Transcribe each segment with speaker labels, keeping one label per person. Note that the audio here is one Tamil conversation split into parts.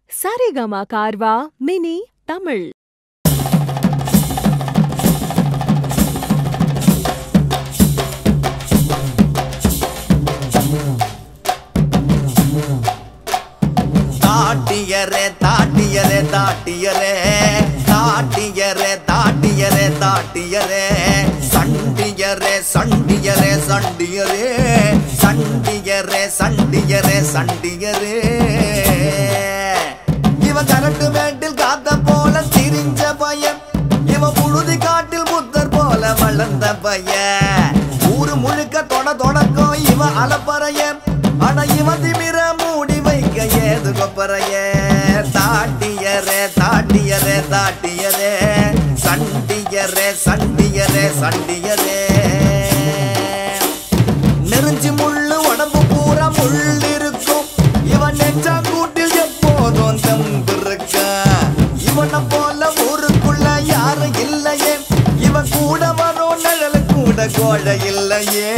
Speaker 1: சரிகமா கார்வா மினி தமிழ்
Speaker 2: தாட்டியரே தாட்டியரே தாட்டியரே தாட்டியரே தாட்டியரே தாட்டியரே சண்டியரே சண்டியரே சண்டியரே சண்டியரே சண்டியரே சண்டியரே இவ கரட்டு மேட்டில் காத்த போல திரிஞ்ச பையன் இவ புழுதி காட்டில் புத்தர் போல வளர்ந்த பையன் ஊரு முழுக்க தொட தொடக்கம் இவ அலப்பறைய அட இவ திமிர மூடி வைக்க ஏது கொப்பறைய தாட்டியரே தாட்டியரே தாட்டியரே சண்டியரே சண்டியரே சண்டியரே நெருஞ்சி முள்ளு உடம்பு பூரா முள் இருக்கும் இவன் நெஞ்சா கூட்டில் எப்போதும் தம்பு இருக்கா இவனை போல ஊருக்குள்ள யாரும் இல்லையே இவன் கூட வரும் நிழல் கூட கோழை இல்லையே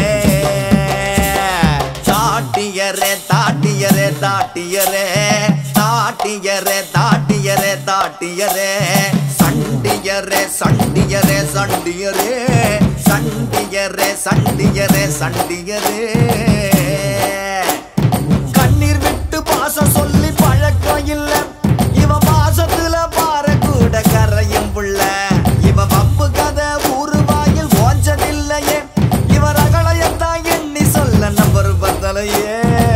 Speaker 2: தாட்டியரே தாட்டியரே தாட்டியரே தாட்டியரே தாட்டியரே தாட்டியரே சண்டியரே சண்டியரே சண்டியரே சண்டியரே சண்டியரே சண்டியரே கண்ணீர் விட்டு பாசம் சொல்லி பழக்கம் இல்ல இவ பாசத்துல பாற கூட கரையும் புள்ள இவ வம்பு கதை ஊரு வாயில் ஓஞ்சதில்லையே இவ ரகளையத்தான் எண்ணி சொல்ல நம்பர் பத்தலையே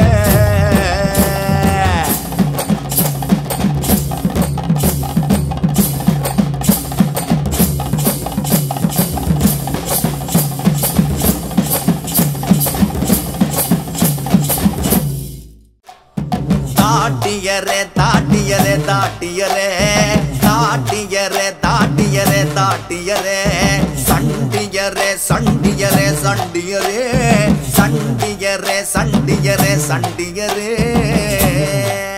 Speaker 2: தாட்டியரே தாட்டியரே தாட்டியரே தாட்டியரே தாட்டியரே தாட்டியரே சண்டியரே சண்டியரே சண்டியரே சண்டியரே சண்டியரே சண்டியரே